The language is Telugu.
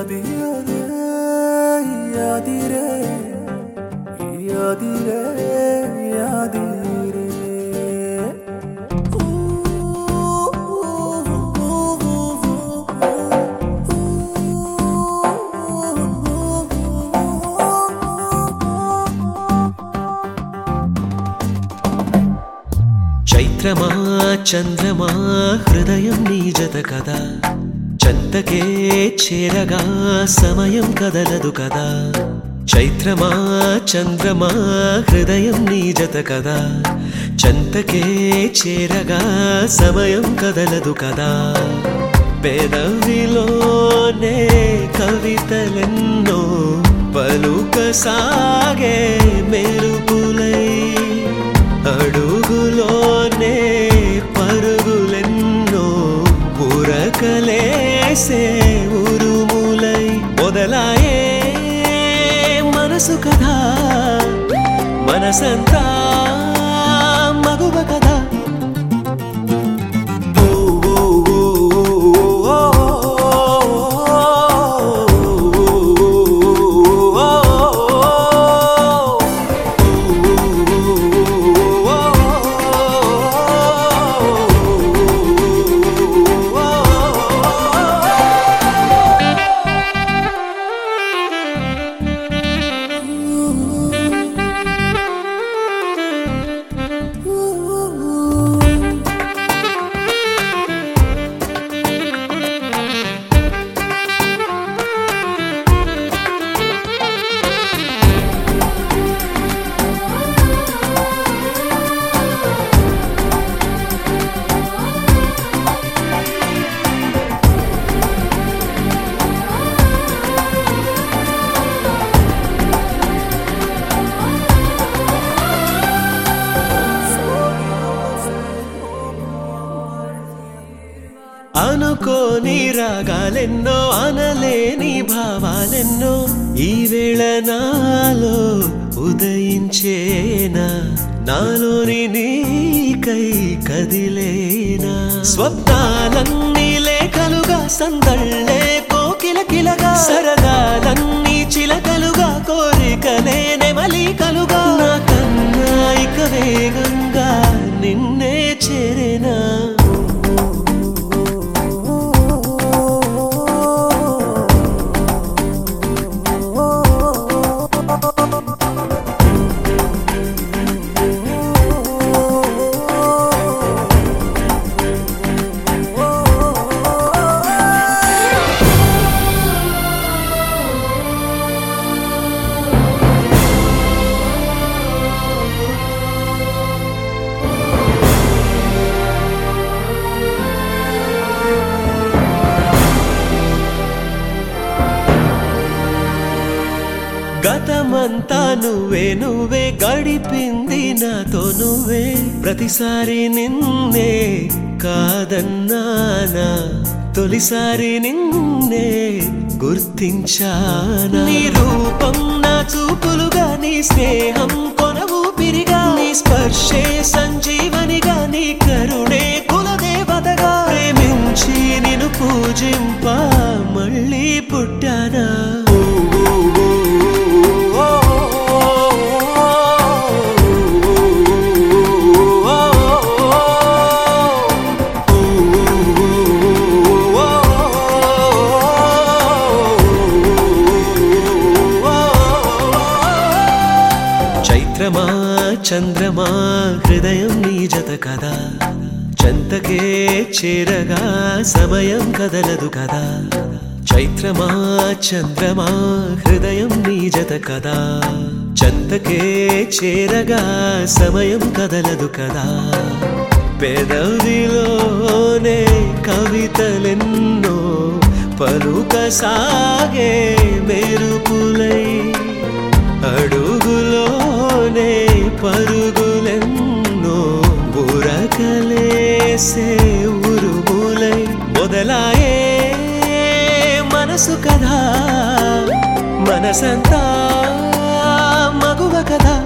యాదిరే యాదిరే యాదిరే యాదిరే చైత్రమా చంద్రమా హృదయం నీ జత కదా చంతకే చేరగా సమయం కదలదు కదా చైత్రమా చంద్రమా హృదయం నీ జత కదా చంతకే చేరగా సమయం కదలదు కదా పెదవిలోనే కవితలెన్నో పలుక సాగే మెరుపులై అడుగులోనే పరుగులెన్నో పురకలేసే ఉరుములై మొదలాయే మనసు కదా మనసంతా మగువ కదా ఓ, ఓ, ఓ, ఓ, ఓ, ఓ. అనుకోని రాగాలెన్నో అనలేని భావాలెన్నో ఈ వేళ నాలో ఉదయించేనా నాలోని నీకై కదిలేనా స్వప్నాలన్నీ లేఖలుగా సందళ్ళే కోకిలకిలగా సరదాలన్నీ చిలకలుగా కోరికలే నెమలికలుగా నా కన్నా ఇక వేగంగా నిన్నే చేరేనా గతమంతా నువ్వే నువ్వే గడిపింది నాతో నువ్వే ప్రతిసారి నిన్నే కాదన్నానా తొలిసారి నిన్నే గుర్తించానా నీ రూపం నా చూపులుగా నీ స్నేహం కొన ఊపిరిగా నీ స్పర్శే సంజీవనిగా నీ కరుణే కులదేవతగా ప్రేమించి నిన్ను పూజింప మళ్ళీ పుట్టానా చైత్రమా చంద్రమా హృదయం నీ జత కదా చంతకే చేరగా సమయం కదలదు కదా చైత్రమా చంద్రమా హృదయం నీ జత కదా చంతకే చేరగా సమయం కదలదు కదా పెదవిలోనే కవితలెన్నో పలుక సాగే మెరుపులై అడుగులోనే పరుగులెన్నో బురకలేసే ఉరుములై మొదలాయే మనసు కదా మనసంతా మగువ కదా